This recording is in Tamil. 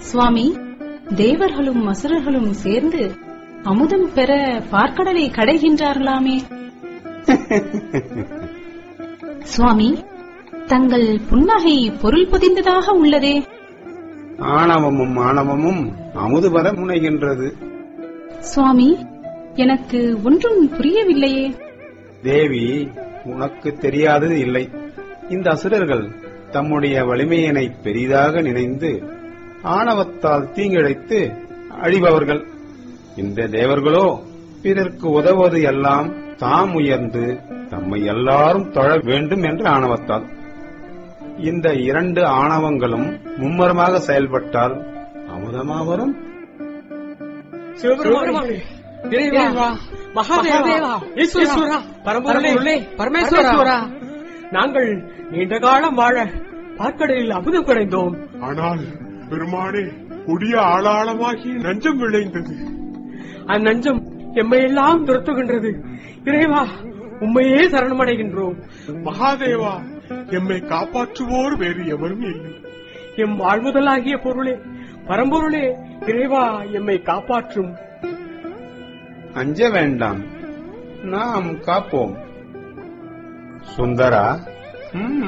சுவாமி தேவர்களும் அசுரர்களும் சேர்ந்து அமுதம் பெற பார்க்கடலை கடைகின்றார்களாமே சுவாமி தங்கள் புன்னகை பொருள் பொதிந்ததாக உள்ளதே ஆணவமும் ஆணவமும் அமுது வர முனைகின்றது சுவாமி எனக்கு ஒன்றும் புரியவில்லையே தேவி உனக்கு தெரியாதது இல்லை இந்த அசுரர்கள் தம்முடைய வலிமையினை பெரிதாக நினைந்து ஆணவத்தால் தீங்கிழைத்து அழிபவர்கள் இந்த தேவர்களோ பிறர்க்கு உதவுவது எல்லாம் தாம் உயர்ந்து தம்மை எல்லாரும் தொழ வேண்டும் என்ற ஆணவத்தால் இந்த இரண்டு ஆணவங்களும் மும்மரமாக செயல்பட்டால் அமுதமா வரும் சிவபெருமானே இறைவா மகாதேவா ஈஸ்வரா பரம்பொருளே பரமேஸ்வரா நாங்கள் நீண்ட காலம் வாழ பார்க்கடலில் அமுதம் குறைந்தோம் ஆனால் பெருமானே கொடிய ஆளாளமாகி நஞ்சம் விளைந்தது அந்நஞ்சம் எம்மையெல்லாம் துரத்துகின்றது இறைவா உண்மையே சரணமடைகின்றோம் மகாதேவா எம்மை காப்பாற்றுவோர் வேறு எவரும் இல்லை எம் வாழ்முதலாகிய பொருளே பரம்பொருளே இறைவா எம்மை காப்பாற்றும் அஞ்ச வேண்டாம் நாம் காப்போம் சுந்தரா ம்,